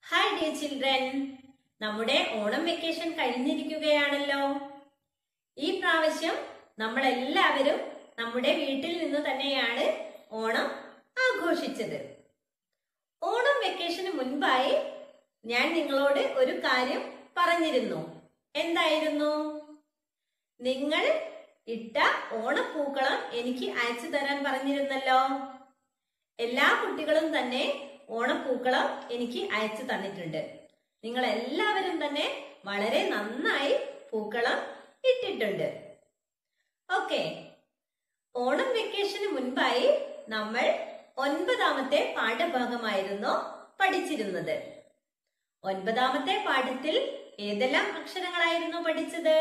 hi dear children നമ്മുടെ Onam vacation കഴിഞ്ഞിരിക്കുകയാണല്ലോ ഈ പ്രാവശ്യം നമ്മൾ എല്ലാവരും നമ്മുടെ വീട്ടിൽ നിന്ന് തന്നെയാണ് ഓണം ആഘോഷിച്ചത് ഓണം വെക്കേഷന് മുൻപായി ഞാൻ നിങ്ങളോട് ഒരു കാര്യം പറഞ്ഞിരുന്നു എന്തായിരുന്നു നിങ്ങൾ ഇട്ട ഓണപ്പൂക്കളം എനിക്ക് അയച്ചു തരാൻ പറഞ്ഞിരുന്നല്ലോ എല്ലാ കുട്ടികളും തന്നെ ഓണപ്പൂക്കളം എനിക്ക് അയച്ചു തന്നിട്ടുണ്ട് നിങ്ങൾ എല്ലാവരും തന്നെ വളരെ നന്നായി പൂക്കളം ഇട്ടിട്ടുണ്ട് ഓക്കെ ഓണം വെക്കേഷന് മുൻപായി നമ്മൾ ഒൻപതാമത്തെ പാഠഭാഗമായിരുന്നു പഠിച്ചിരുന്നത് ഒൻപതാമത്തെ പാഠത്തിൽ ഏതെല്ലാം അക്ഷരങ്ങളായിരുന്നു പഠിച്ചത്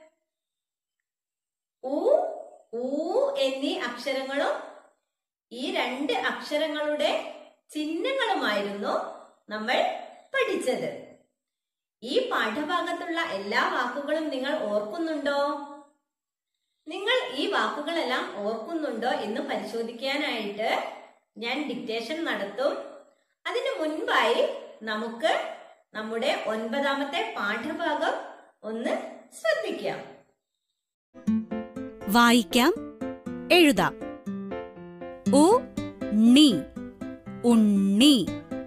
ഉ ഊ എന്നീ അക്ഷരങ്ങളും ഈ രണ്ട് അക്ഷരങ്ങളുടെ ചിഹ്നങ്ങളുമായിരുന്നു നമ്മൾ പഠിച്ചത് ഈ പാഠഭാഗത്തുള്ള എല്ലാ വാക്കുകളും നിങ്ങൾ ഓർക്കുന്നുണ്ടോ നിങ്ങൾ ഈ വാക്കുകളെല്ലാം ഓർക്കുന്നുണ്ടോ എന്ന് പരിശോധിക്കാനായിട്ട് ഞാൻ ഡിക്റ്റേഷൻ നടത്തും അതിനു മുൻപായി നമുക്ക് നമ്മുടെ ഒൻപതാമത്തെ പാഠഭാഗം ഒന്ന് ശ്രദ്ധിക്കാം വായിക്കാം എഴുതാം ഉ ണി ഉണ്ണി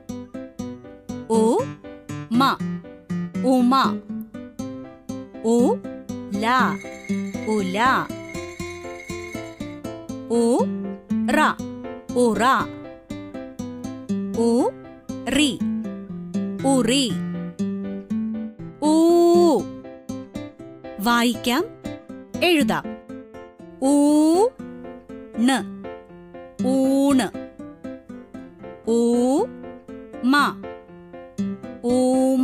ഉ മ ഉമ ഉ ല ഉല ഉ റ ഉറ ഉ റി ഉറി ഊ വായിക്കാം എഴുതാം ഊ ണ് ഊണ് ഊ മ ഊമ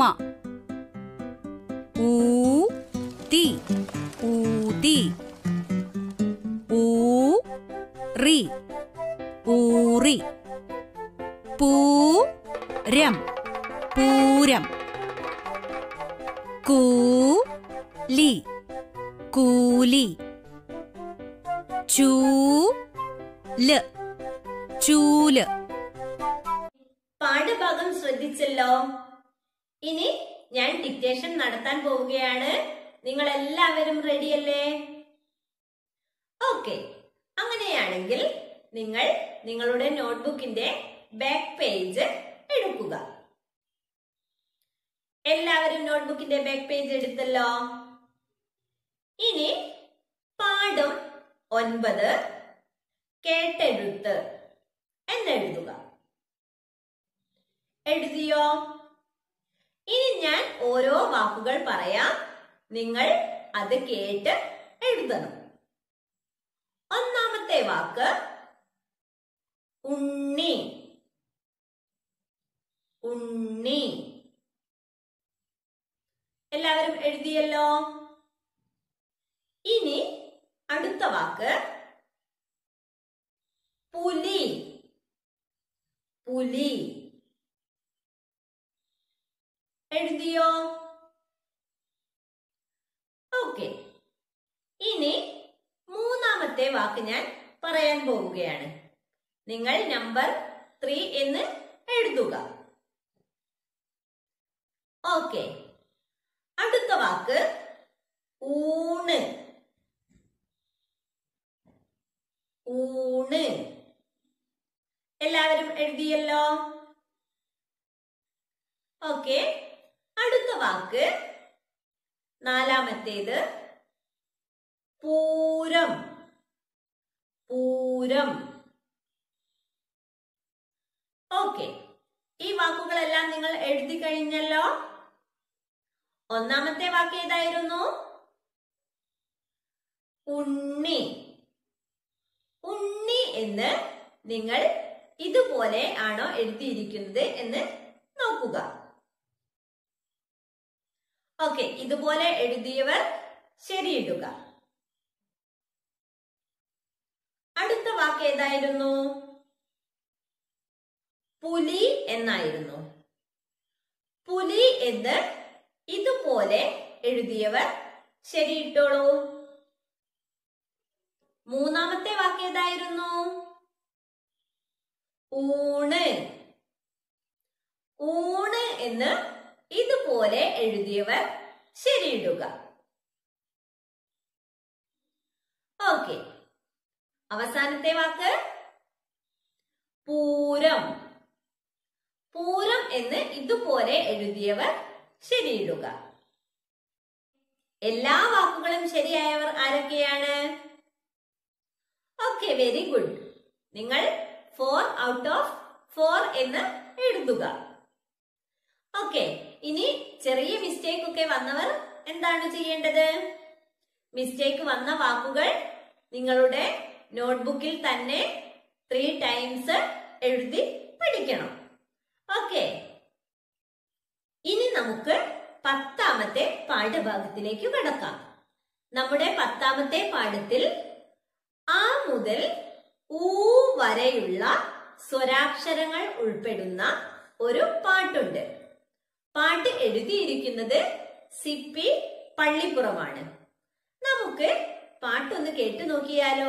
ഊ തി ഊതി ഊ റി ഊറി പൂരം പൂരം കൂലി കൂലി ചൂല് ചൂല് പാഠഭാഗം ശ്രദ്ധിച്ചല്ലോ ഇനി ഞാൻ ഡിക്റ്റേഷൻ നടത്താൻ പോവുകയാണ് നിങ്ങൾ എല്ലാവരും റെഡിയല്ലേ ഓക്കെ അങ്ങനെയാണെങ്കിൽ നിങ്ങൾ നിങ്ങളുടെ നോട്ട്ബുക്കിന്റെ ബാക്ക് പേജ് എടുക്കുക എല്ലാവരും നോട്ട്ബുക്കിന്റെ ബാക്ക് പേജ് എടുത്തല്ലോ ഇനി പാഠം ഒൻപത് കേട്ടെഴുത്ത് എന്നെഴുതുക എഴുതിയോ ഇനി ഞാൻ ഓരോ വാക്കുകൾ പറയാം നിങ്ങൾ അത് കേട്ട് എഴുതണം ഒന്നാമത്തെ വാക്ക് ഉണ്ണി ഉണ്ണി എല്ലാവരും എഴുതിയല്ലോ ഇനി അടുത്ത വാക്ക് പുലി പുലി എഴുതിയോ ഓക്കെ ഇനി മൂന്നാമത്തെ വാക്ക് ഞാൻ പറയാൻ പോവുകയാണ് നിങ്ങൾ നമ്പർ ത്രീ എന്ന് എഴുതുക ഓക്കെ അടുത്ത വാക്ക് ഊണ് ഊണ് എല്ലാവരും എഴുതിയല്ലോ ഓക്കെ അടുത്ത വാക്ക് നാലാമത്തേത് പൂരം പൂരം ഓക്കെ ഈ വാക്കുകളെല്ലാം നിങ്ങൾ എഴുതി കഴിഞ്ഞല്ലോ ഒന്നാമത്തെ വാക്ക് ഏതായിരുന്നു ഉണ്ണി ഉണ്ണി എന്ന് നിങ്ങൾ ഇതുപോലെ ആണോ എഴുതിയിരിക്കുന്നത് എന്ന് നോക്കുക ഓക്കെ ഇതുപോലെ എഴുതിയവർ ശരിയിടുക അടുത്ത വാക്ക് ഏതായിരുന്നു പുലി എന്നായിരുന്നു പുലി എന്ന് ഇതുപോലെ എഴുതിയവർ ശരിയിട്ടോളൂ മൂന്നാമത്തെ വാക്ക് ഏതായിരുന്നു ഊണ് ഊണ് എന്ന് ഇതുപോലെ എഴുതിയവർ ശരിയിടുക ഓക്കെ അവസാനത്തെ വാക്ക് പൂരം പൂരം എന്ന് ഇതുപോലെ എഴുതിയവർ ശരിയിടുക എല്ലാ വാക്കുകളും ശരിയായവർ ആരൊക്കെയാണ് ഓക്കെ വെരി ഗുഡ് നിങ്ങൾ ഫോർ ഔട്ട് ഓഫ് ഫോർ എന്ന് എഴുതുക ഓക്കെ ഇനി ചെറിയ മിസ്റ്റേക്ക് ഒക്കെ വന്നവർ എന്താണ് ചെയ്യേണ്ടത് മിസ്റ്റേക്ക് വന്ന വാക്കുകൾ നിങ്ങളുടെ നോട്ട്ബുക്കിൽ തന്നെ ത്രീ ടൈംസ് എഴുതി പഠിക്കണം ഓക്കെ ഇനി നമുക്ക് പത്താമത്തെ പാഠഭാഗത്തിലേക്ക് കടക്കാം നമ്മുടെ പത്താമത്തെ പാഠത്തിൽ ആ മുതൽ ഊ വരെയുള്ള സ്വരാക്ഷരങ്ങൾ ഉൾപ്പെടുന്ന ഒരു പാട്ടുണ്ട് പാട്ട് എഴുതിയിരിക്കുന്നത് സിപ്പി പള്ളിപ്പുറമാണ് നമുക്ക് പാട്ടൊന്ന് കേട്ടു നോക്കിയാലോ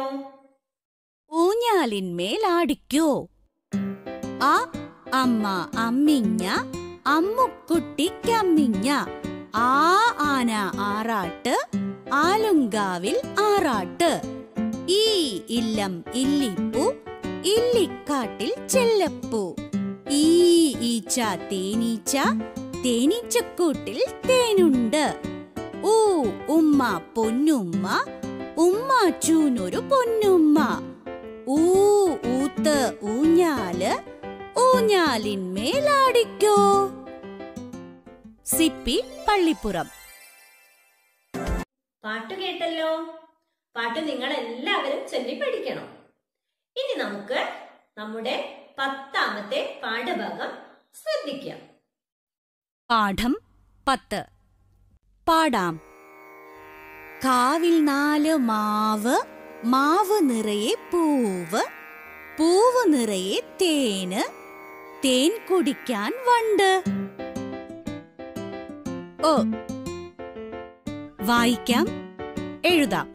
ഊഞ്ഞാലിന്മേലാടിക്കോ ആ അമ്മ അമ്മിഞ്ഞ അമ്മുക്കുട്ടിക്കമ്മിഞ്ഞ ആ ആന ആറാട്ട് ആലുങ്കാവിൽ ആറാട്ട് ഈ ഇല്ലം ഇല്ലിപ്പൂ ഇല്ലിക്കാട്ടിൽ ചെല്ലപ്പൂ ഈ ഈച്ച തേനീച്ച തേനീച്ചക്കൂട്ടിൽ തേനുണ്ട് ഊ ഉമ്മ പൊന്നുമ്മ ഉമ്മാച്ചൂനൊരു പൊന്നുമ്മ ഊ ഊത്ത് ഊഞ്ഞാല് ഊഞ്ഞാലിന്മേലാടിക്കോ സിപ്പി പള്ളിപ്പുറം പാട്ട് കേട്ടല്ലോ പാട്ട് നിങ്ങൾ എല്ലാവരും ചൊല്ലി പഠിക്കണം ഇനി നമുക്ക് നമ്മുടെ പത്താമത്തെ പാഠഭാഗം ശ്രദ്ധിക്കാം പാഠം പത്ത് പാടാം കാവിൽ നാല് മാവ് മാവ് നിറയെ പൂവ് പൂവ് നിറയെ തേന് തേൻ കുടിക്കാൻ വണ്ട് ഓ വായിക്കാം എഴുതാം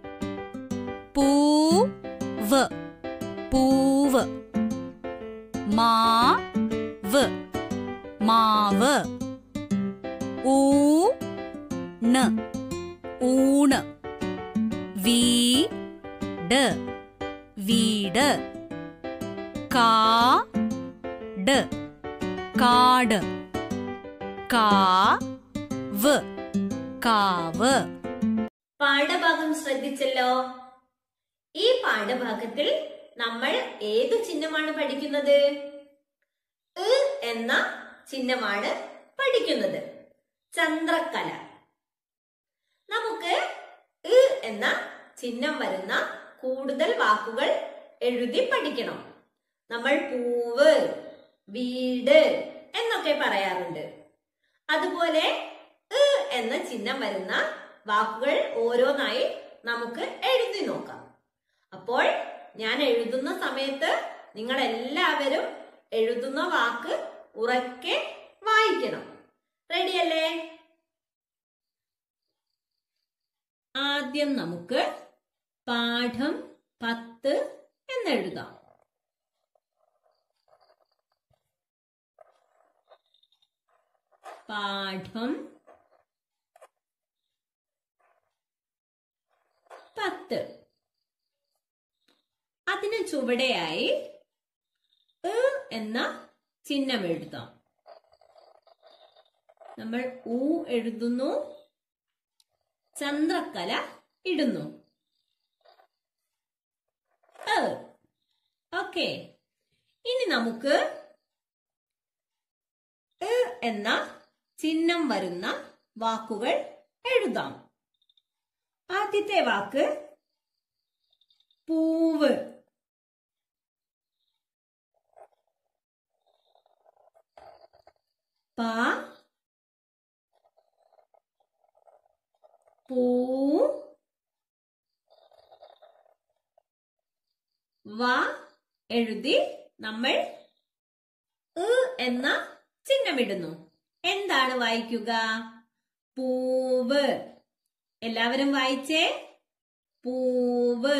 പൂവ് പൂവ് മാവ് മാവ് ഊണ് ഊണ് വീട് വീട് കാട് കാട് കാവ് കാവ് പാഠഭാഗം ശ്രദ്ധിച്ചല്ലോ ഈ പാഠഭാഗത്തിൽ നമ്മൾ ഏതു ചിഹ്നമാണ് പഠിക്കുന്നത് ഇ എന്ന ചിഹ്നമാണ് പഠിക്കുന്നത് ചന്ദ്രക്കല നമുക്ക് ഇ എന്ന ചിഹ്നം വരുന്ന കൂടുതൽ വാക്കുകൾ എഴുതി പഠിക്കണം നമ്മൾ പൂവ് വീട് എന്നൊക്കെ പറയാറുണ്ട് അതുപോലെ ഇ എന്ന ചിഹ്നം വരുന്ന വാക്കുകൾ ഓരോന്നായി നമുക്ക് എഴുതി നോക്കാം അപ്പോൾ ഞാൻ എഴുതുന്ന സമയത്ത് നിങ്ങൾ എല്ലാവരും എഴുതുന്ന വാക്ക് ഉറക്കെ വായിക്കണം റെഡിയല്ലേ ആദ്യം നമുക്ക് പാഠം പത്ത് എന്നെഴുതാം പാഠം പത്ത് അതിന് ചുവടെയായി എ എന്ന ചിഹ്നം എഴുതാം നമ്മൾ ഊ എഴുതുന്നു ചന്ദ്രക്കല ഇടുന്നു ഓക്കെ ഇനി നമുക്ക് എ എന്ന ചിഹ്നം വരുന്ന വാക്കുകൾ എഴുതാം ആദ്യത്തെ വാക്ക് പൂവ് പ പൂ വ എഴുതി നമ്മൾ ഇ എന്ന ചിഹ്നമിടുന്നു എന്താണ് വായിക്കുക പൂവ് എല്ലാവരും വായിച്ചേ പൂവ്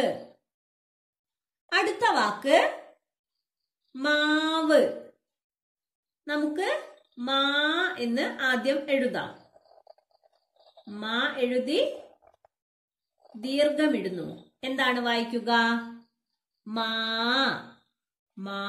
അടുത്ത വാക്ക് മാവ് നമുക്ക് മാ എന്ന് ആദ്യം എഴുതാം മാ എഴുതി ദീർഘമിടുന്നു എന്താണ് വായിക്കുക മാ മാ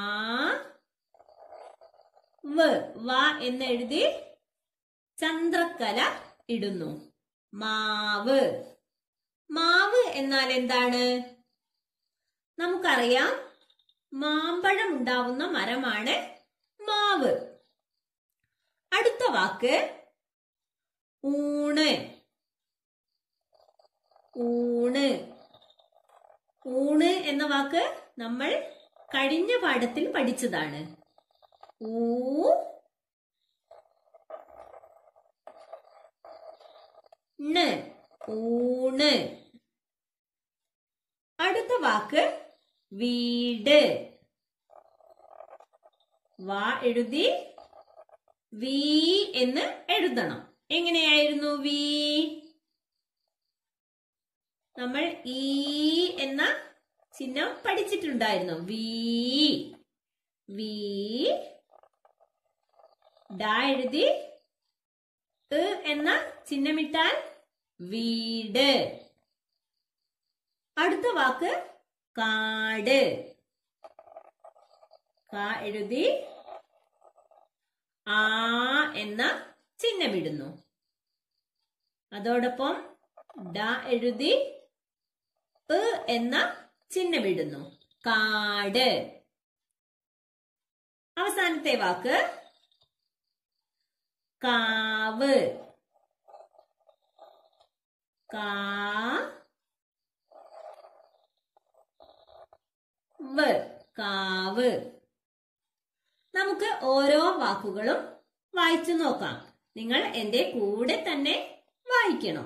വ് വ എന്ന് എഴുതി ചന്ദ്രക്കല ഇടുന്നു മാവ് മാവ് എന്നാൽ എന്താണ് നമുക്കറിയാം മാമ്പഴം ഉണ്ടാവുന്ന മരമാണ് മാവ് അടുത്ത വാക്ക് ഊണ് ഊണ് ഊണ് എന്ന വാക്ക് നമ്മൾ കഴിഞ്ഞ പാഠത്തിൽ പഠിച്ചതാണ് ഊ ണ് ഊണ് അടുത്ത വാക്ക് വീട് വാ എഴുതി വി എന്ന് എഴുതണം എങ്ങനെയായിരുന്നു വി നമ്മൾ ഈ എന്ന ചിഹ്നം പഠിച്ചിട്ടുണ്ടായിരുന്നു വി വി ഡ എഴുതി എ എന്ന ചിഹ്നമിട്ടാൽ വീട് അടുത്ത വാക്ക് കാട് കാ എഴുതി ആ എന്ന ചിഹ്നമിടുന്നു അതോടൊപ്പം ഡ എഴുതി എ എന്ന ചിഹ്നമിടുന്നു കാട് അവസാനത്തെ വാക്ക് കാവ് കാ വ് കാവ് നമുക്ക് ഓരോ വാക്കുകളും വായിച്ചു നോക്കാം നിങ്ങൾ എന്റെ കൂടെ തന്നെ വായിക്കണം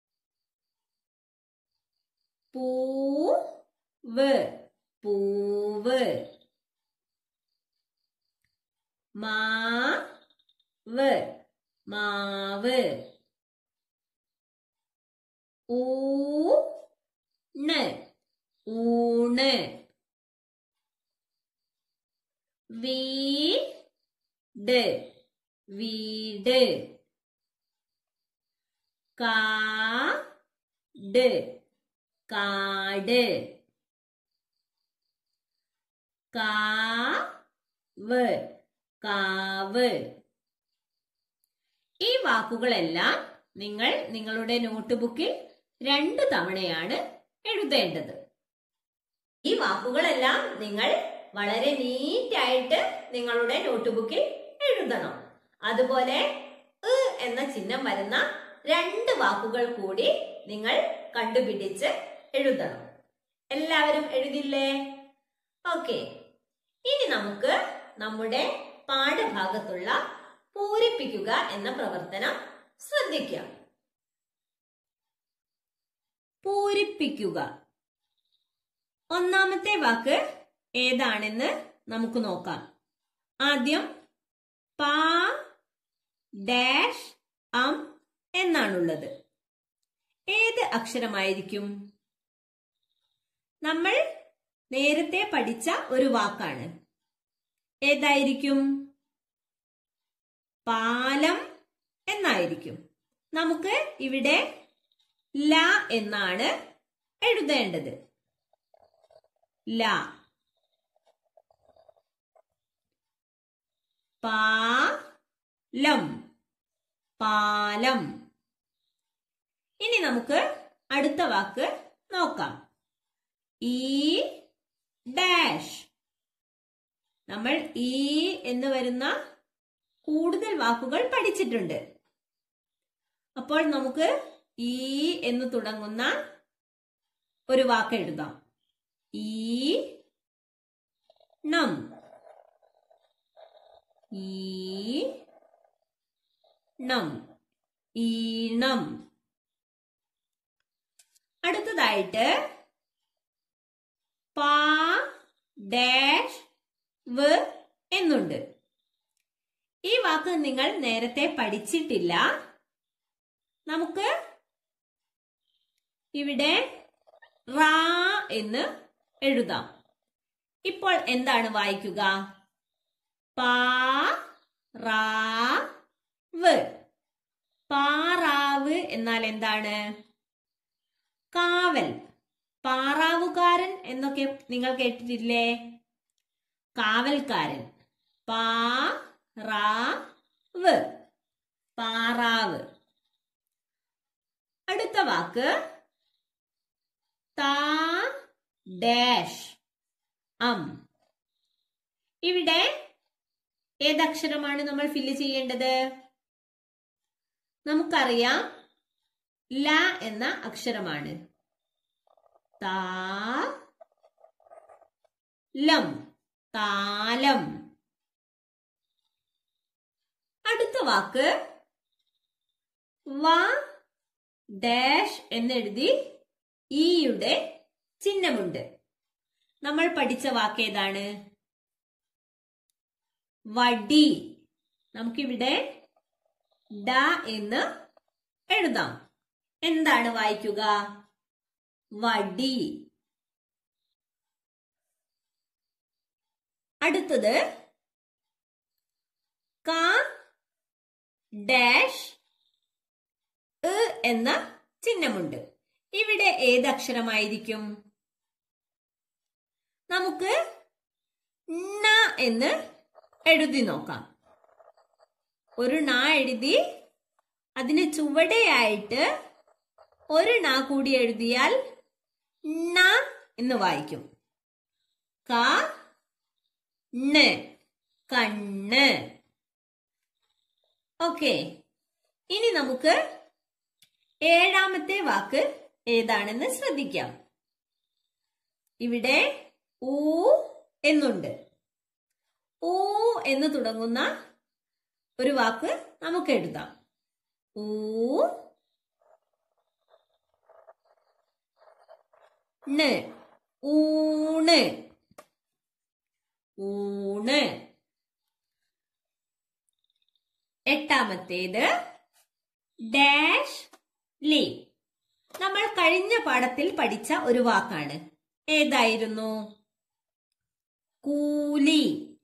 പൂവ് പൂവ് മാവ് മാവ് ഊണ് ഊണ് വീട് വീട് കാട് കാട് കാവ് കാവ് ഈ വാക്കുകളെല്ലാം നിങ്ങൾ നിങ്ങളുടെ നോട്ട്ബുക്കിൽ രണ്ടു തവണയാണ് എഴുതേണ്ടത് ഈ വാക്കുകളെല്ലാം നിങ്ങൾ വളരെ നീറ്റായിട്ട് നിങ്ങളുടെ നോട്ട്ബുക്കിൽ എഴുതണം അതുപോലെ ഇ എന്ന ചിഹ്നം വരുന്ന രണ്ട് വാക്കുകൾ കൂടി നിങ്ങൾ കണ്ടുപിടിച്ച് എഴുതണം എല്ലാവരും എഴുതില്ലേ ഓക്കെ ഇനി നമുക്ക് നമ്മുടെ പാഠഭാഗത്തുള്ള പൂരിപ്പിക്കുക എന്ന പ്രവർത്തനം ശ്രദ്ധിക്കാം പൂരിപ്പിക്കുക ഒന്നാമത്തെ വാക്ക് ഏതാണെന്ന് നമുക്ക് നോക്കാം ആദ്യം പാ ഡാഷ് അം എന്നാണുള്ളത് ഏത് അക്ഷരമായിരിക്കും നമ്മൾ നേരത്തെ പഠിച്ച ഒരു വാക്കാണ് ഏതായിരിക്കും പാലം എന്നായിരിക്കും നമുക്ക് ഇവിടെ ല എന്നാണ് എഴുതേണ്ടത് ല പാലം പാലം ഇനി നമുക്ക് അടുത്ത വാക്ക് നോക്കാം ഈ ഡാഷ് നമ്മൾ ഈ എന്ന് വരുന്ന കൂടുതൽ വാക്കുകൾ പഠിച്ചിട്ടുണ്ട് അപ്പോൾ നമുക്ക് ഈ എന്ന് തുടങ്ങുന്ന ഒരു വാക്ക് എഴുതാം ഈ ണം ഈ ണം ഈണം അടുത്തതായിട്ട് പാ ഡാഷ് വ് എന്നുണ്ട് ഈ വാക്ക് നിങ്ങൾ നേരത്തെ പഠിച്ചിട്ടില്ല നമുക്ക് ഇവിടെ റാ എന്ന് എഴുതാം ഇപ്പോൾ എന്താണ് വായിക്കുക പാ റാവ് പാറാവ് എന്നാൽ എന്താണ് കാവൽ പാറാവുകാരൻ എന്നൊക്കെ നിങ്ങൾ കേട്ടിട്ടില്ലേ കാവൽക്കാരൻ പാറാവ് പാറാവ് അടുത്ത വാക്ക് താ ഡാഷ് അം ഇവിടെ ഏതക്ഷരമാണ് നമ്മൾ ഫില്ല് ചെയ്യേണ്ടത് നമുക്കറിയാം ല എന്ന അക്ഷരമാണ് താ ലം താലം അടുത്ത വാക്ക് വ ഡാഷ് എന്നെഴുതി ഈയുടെ ചിഹ്നമുണ്ട് നമ്മൾ പഠിച്ച വാക്ക് ഏതാണ് വടി നമുക്കിവിടെ ഡ എന്ന് എഴുതാം എന്താണ് വായിക്കുക വടി അടുത്തത് ക ഡാഷ് എ എന്ന ചിഹ്നമുണ്ട് ഇവിടെ ഏത് അക്ഷരമായിരിക്കും നമുക്ക് ണ എന്ന് എഴുതി നോക്കാം ഒരു ണ എഴുതി അതിന് ചുവടെയായിട്ട് ഒരു ണ കൂടി എഴുതിയാൽ ണ എന്ന് വായിക്കും ക ണ് കണ്ണ് ഓക്കെ ഇനി നമുക്ക് ഏഴാമത്തെ വാക്ക് ഏതാണെന്ന് ശ്രദ്ധിക്കാം ഇവിടെ ഊ എന്നുണ്ട് ഊ എന്ന് തുടങ്ങുന്ന ഒരു വാക്ക് നമുക്ക് എഴുതാം ഊ ണ് ഊണ് ഊണ് എട്ടാമത്തേത് ഡാഷ് ലി നമ്മൾ കഴിഞ്ഞ പാഠത്തിൽ പഠിച്ച ഒരു വാക്കാണ് ഏതായിരുന്നു കൂലി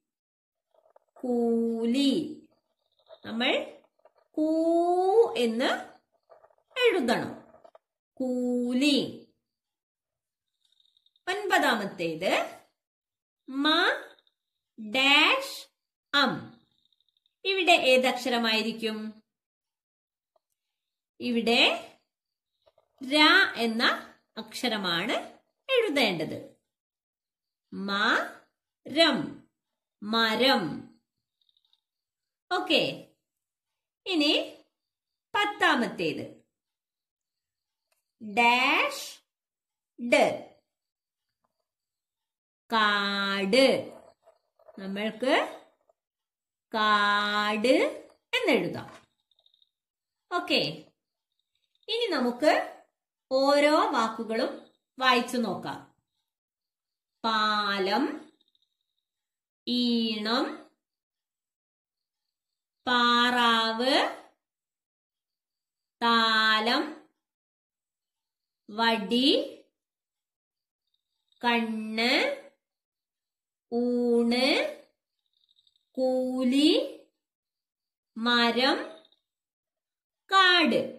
കൂലി നമ്മൾ കൂ എന്ന് എഴുതണം കൂലി ഒൻപതാമത്തേത് മ ഡാഷ് അം ഇവിടെ ഏതക്ഷരമായിരിക്കും ഇവിടെ ര എന്ന അക്ഷരമാണ് എഴുതേണ്ടത് മരം മരം ഓക്കെ ഇനി പത്താമത്തേത് ഡാഷ് ഡ് കാട് നമ്മൾക്ക് കാട് എന്നെഴുതാം ഓക്കെ ഇനി നമുക്ക് ഓരോ വാക്കുകളും വായിച്ചു നോക്കാം പാലം ഈണം പാറാവ് താലം വടി കണ്ണ് ഊണ് കൂലി മരം കാട്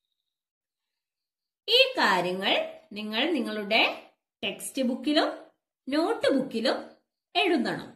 ഈ കാര്യങ്ങൾ നിങ്ങൾ നിങ്ങളുടെ ടെക്സ്റ്റ് ബുക്കിലും നോട്ട് ബുക്കിലും എഴുതണം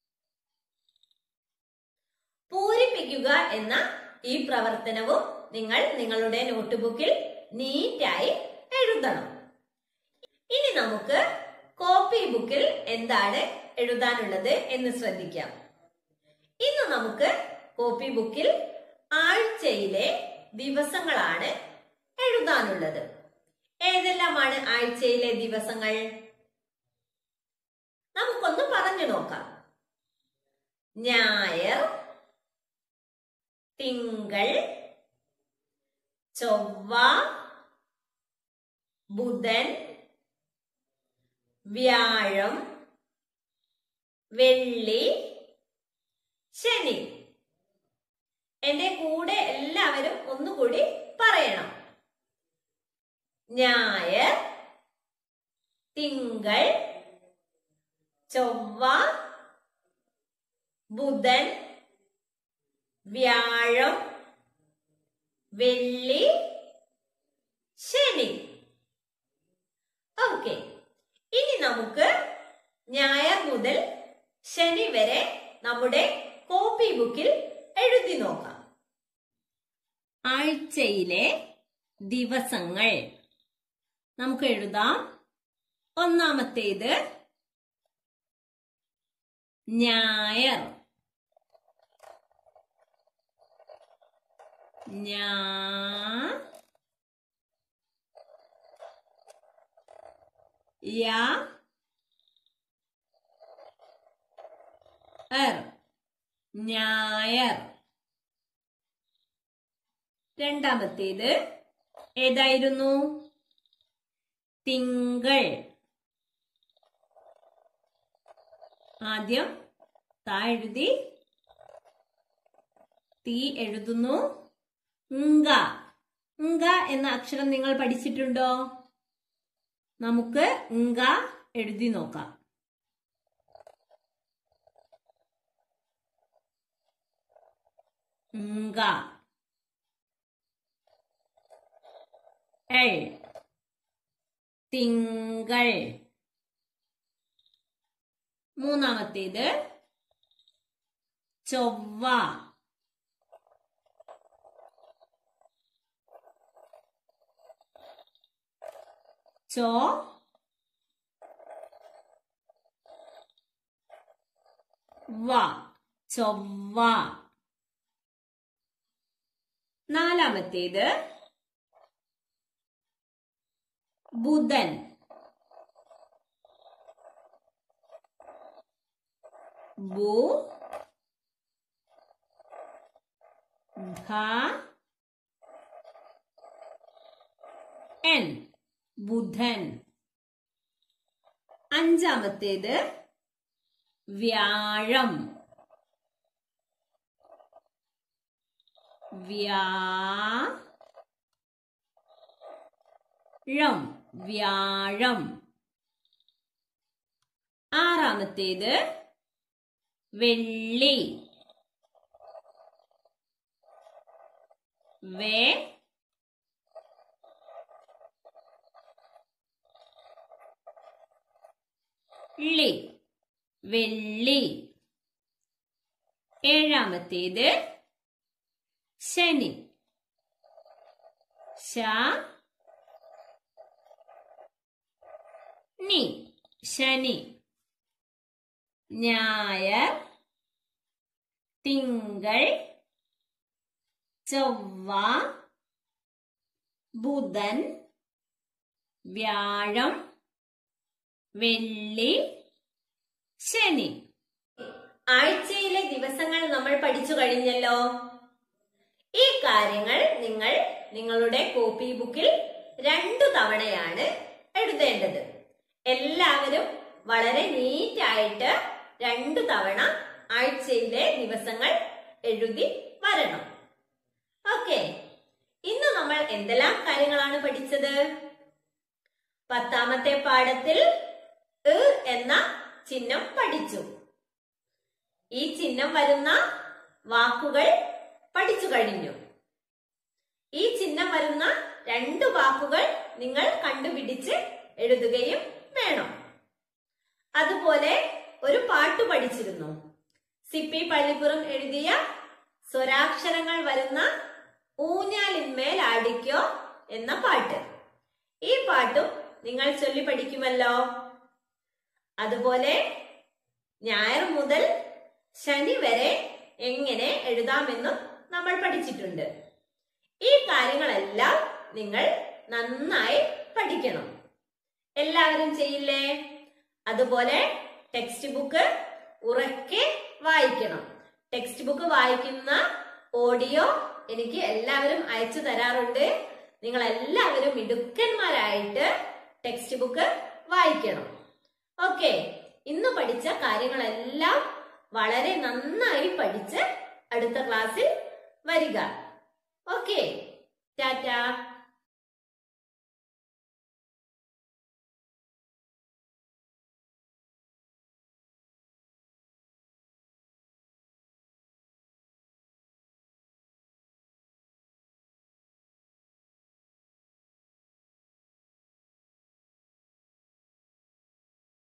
പൂരിപ്പിക്കുക എന്ന ഈ പ്രവർത്തനവും നിങ്ങൾ നിങ്ങളുടെ നോട്ട് ബുക്കിൽ നീറ്റായി എഴുതണം ഇനി നമുക്ക് കോപ്പി ബുക്കിൽ എന്താണ് എഴുതാനുള്ളത് എന്ന് ശ്രദ്ധിക്കാം ഇന്ന് നമുക്ക് കോപ്പി ബുക്കിൽ ആഴ്ചയിലെ ദിവസങ്ങളാണ് എഴുതാനുള്ളത് ഏതെല്ലാമാണ് ആഴ്ചയിലെ ദിവസങ്ങൾ നമുക്കൊന്ന് പറഞ്ഞു നോക്കാം ഞായർ തിങ്കൾ ചൊവ്വ ബുധൻ വ്യാഴം വെള്ളി ശനി എന്റെ കൂടെ എല്ലാവരും ഒന്നുകൂടി പറയണം ഞായർ തിങ്കൾ ചൊവ്വ ബുധൻ വ്യാഴം വെള്ളി ശനി ഓക്കെ ഇനി നമുക്ക് ഞായർ മുതൽ ശനി വരെ നമ്മുടെ കോപ്പി ബുക്കിൽ എഴുതി നോക്കാം ആഴ്ചയിലെ ദിവസങ്ങൾ നമുക്ക് എഴുതാം ഒന്നാമത്തേത് ഞായർ ഞാ യ എർ ഞായർ രണ്ടാമത്തേത് ഏതായിരുന്നു തിങ്കൾ ആദ്യം താ എഴുതി തീ എഴുതുന്നു ങ്ക ങ്ക എന്ന അക്ഷരം നിങ്ങൾ പഠിച്ചിട്ടുണ്ടോ നമുക്ക് ങ്ക എഴുതി നോക്കാം ങ്ക എൾ തിങ്കൾ മൂന്നാമത്തേത് ചൊവ്വ ചോ വ ചൊവ്വ നാലാമത്തേത് ബുധൻ ബു ധ എൻ ബുധൻ അഞ്ചാമത്തേത് വ്യാഴം വ്യാഴം വ്യാഴം ആറാമത്തേത് വെള്ളി വേ ളി വെള്ളി ഏഴാമത്തേത് ശനി ശ നി ശനി ഞായർ തിങ്കൾ ചൊവ്വ ബുധൻ വ്യാഴം വെള്ളി ശനി ആഴ്ചയിലെ ദിവസങ്ങൾ നമ്മൾ പഠിച്ചു കഴിഞ്ഞല്ലോ ഈ കാര്യങ്ങൾ നിങ്ങൾ നിങ്ങളുടെ കോപ്പി ബുക്കിൽ രണ്ടു തവണയാണ് എഴുതേണ്ടത് എല്ലാവരും വളരെ നീറ്റായിട്ട് രണ്ടു തവണ ആഴ്ചയിലെ ദിവസങ്ങൾ എഴുതി വരണം ഓക്കെ ഇന്ന് നമ്മൾ എന്തെല്ലാം കാര്യങ്ങളാണ് പഠിച്ചത് പത്താമത്തെ പാഠത്തിൽ എ എന്ന ചിഹ്നം പഠിച്ചു ഈ ചിഹ്നം വരുന്ന വാക്കുകൾ പഠിച്ചു കഴിഞ്ഞു ഈ ചിഹ്നം വരുന്ന രണ്ട് വാക്കുകൾ നിങ്ങൾ കണ്ടുപിടിച്ച് എഴുതുകയും വേണം അതുപോലെ ഒരു പാട്ട് പഠിച്ചിരുന്നു സിപ്പി പള്ളിപ്പുറം എഴുതിയ സ്വരാക്ഷരങ്ങൾ വരുന്ന ഊഞ്ഞാലിന്മേൽ ആടിക്കോ എന്ന പാട്ട് ഈ പാട്ടും നിങ്ങൾ ചൊല്ലി പഠിക്കുമല്ലോ അതുപോലെ ഞായർ മുതൽ ശനി വരെ എങ്ങനെ എഴുതാമെന്നും നമ്മൾ പഠിച്ചിട്ടുണ്ട് ഈ കാര്യങ്ങളെല്ലാം നിങ്ങൾ നന്നായി പഠിക്കണം എല്ലാവരും ചെയ്യില്ലേ അതുപോലെ ടെക്സ്റ്റ് ബുക്ക് ഉറക്കെ വായിക്കണം ടെക്സ്റ്റ് ബുക്ക് വായിക്കുന്ന ഓഡിയോ എനിക്ക് എല്ലാവരും അയച്ചു തരാറുണ്ട് നിങ്ങൾ എല്ലാവരും മിടുക്കന്മാരായിട്ട് ടെക്സ്റ്റ് ബുക്ക് വായിക്കണം ഓക്കെ ഇന്ന് പഠിച്ച കാര്യങ്ങളെല്ലാം വളരെ നന്നായി പഠിച്ച് അടുത്ത ക്ലാസ്സിൽ വരിക ഓക്കെ ടാറ്റ